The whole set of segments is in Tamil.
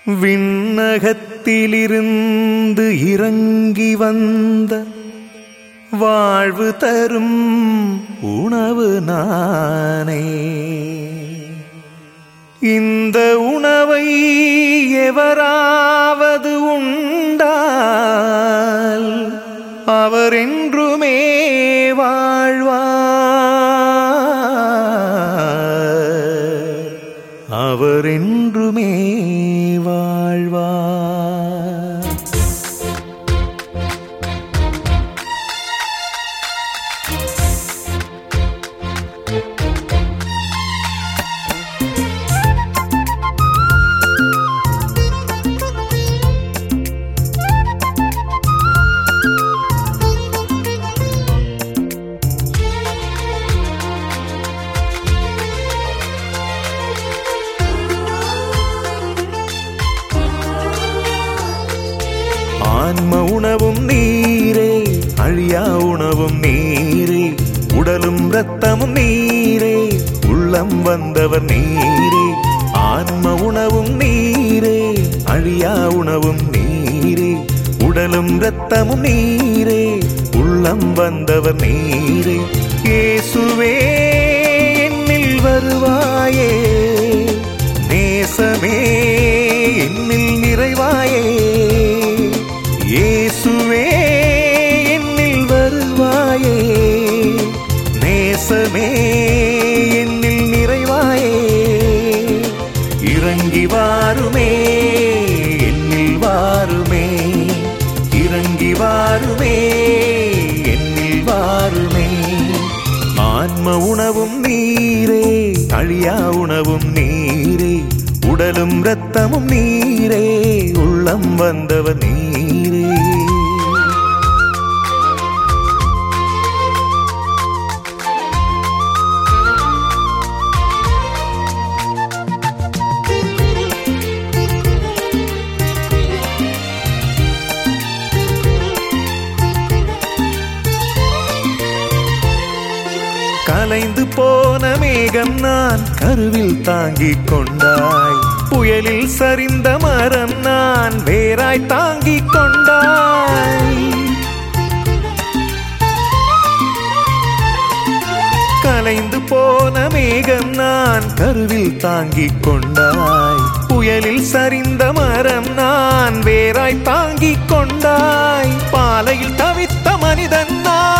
விண்ணகத்திலிருந்து இறங்கி வந்த வாழ்வு தரும் உணவு நானே இந்த உணவை எவராவது உண்டால் அவர் என்றுமே வாழ்வார் அவர் என்றுமே வாழ்வார் ஆன்ம உணவும் நீரே அழியா உணவும் நீரே உடலும் இரத்தமும் நீரே உள்ளம் வந்தவர் நீரே ஆன்ம உணவும் நீரே அழியா உணவும் நீரே உடலும் இரத்தமும் நீரே உள்ளம் வந்தவர் நீரே இயேசுவே என்னில் வருவாயே நேசமே என்னில் நிறைவாயே இயேசுவே என்னில் வருவாயே நேசமே என்னில் நிறைவாயே இறங்கி வாருமே என்னில் வாருமே இறங்கி வாருமே என்னில் வாருமே ஆன்ம உணவும் நீரே அழியா உணவும் நீரே உடலும் இரத்தமும் நீரே உள்ளம் வந்தவர் நீரே கலைந்து போன மேகம் நான் கருவில் தாங்கிக் கொண்டாய் புயலில் சரிந்த மரம் நான் வேராய் தாங்கிக் கொண்டாய் கலைந்து போன மேகம் நான் கருவில் தாங்கிக் கொண்டாய் புயலில் சரிந்த மரம் நான் வேராய் தாங்கிக் கொண்டாய் பாலையில் தவித்த மனிதன்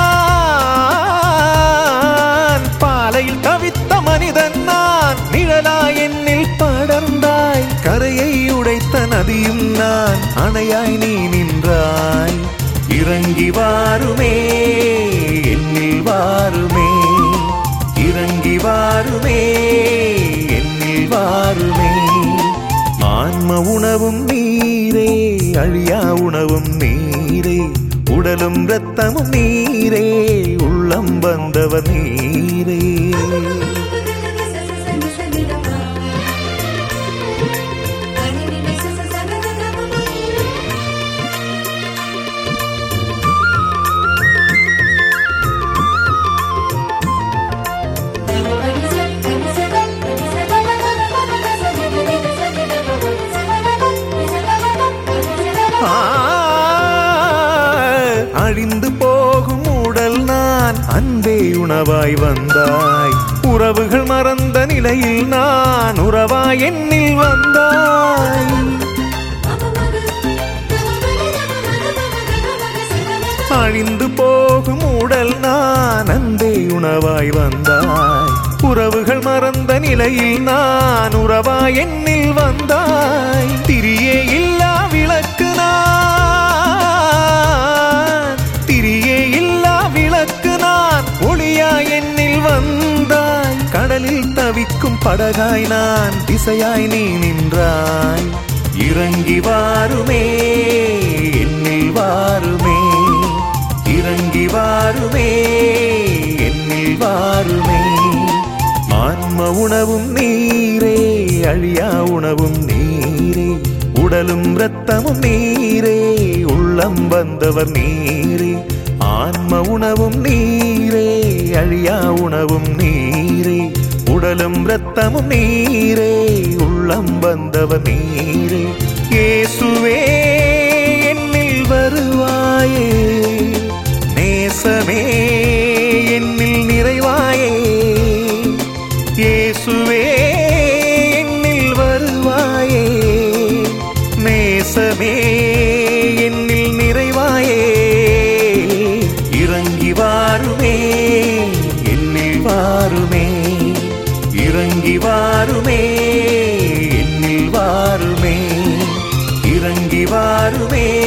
நான் பாலையில் தவித்த மனிதன் நான் நிழலா என்னில் படர்ந்தாய் கரையை உடைத்த நதியும் நான் அணையாய் நீ நின்றாய் இறங்கி வாருமே என்னில் வாருமே இறங்கி வாருமே என்னில் வாருமே ஆன்ம உணவும் நீரே அழியா உணவும் நீரே உடலும் இரத்தமும் நீரே உள்ளம் வந்தவர் நீரே ஆ, அழிந்து போகும் உடல் நான் அன்பே உணவாய் வந்தாய் உறவுகள் மறந்த நிலையில் நான் உறவாய் எண்ணில் வந்தாய் அழிந்து போகும் உடல் நான் அன்பே உணவாய் வந்தாய் உறவுகள் மறந்த நிலையில் நான் உறவாய் எண்ணில் வந்தாய் திரியே இல்லா விளக்கு நான் திரியே இல்லா விளக்கு நான் ஒளியா எண்ணில் வந்தாய் கடலில் தவிக்கும் படகாய் நான் திசையாய் நீ நின்றாய் இறங்கி வாருமே என்னில் வாருமே இறங்கி வாருமே என்னில் வாருமே ஆன்ம உணவும் நீரே அழியா உணவும் நீரே உடலும் இரத்தமும் நீரே உள்ளம் வந்தவர் நீரே ஆன்ம உணவும் நீரே அழியா உணவும் நீரே உடலும் இரத்தமும் நீரே உள்ளம் வந்தவர் நீரே இயேசுவே என்னில் வருவாயே நேசமே என்னில் நிறைவாயே இயேசுவே என்னில் வருவாயே நேசமே என்னில் நிறைவாயே இறங்கி வாருமே என்னில் வாருமே இறங்கி வாருமே என்னில் வாருமே இறங்கி வாருமே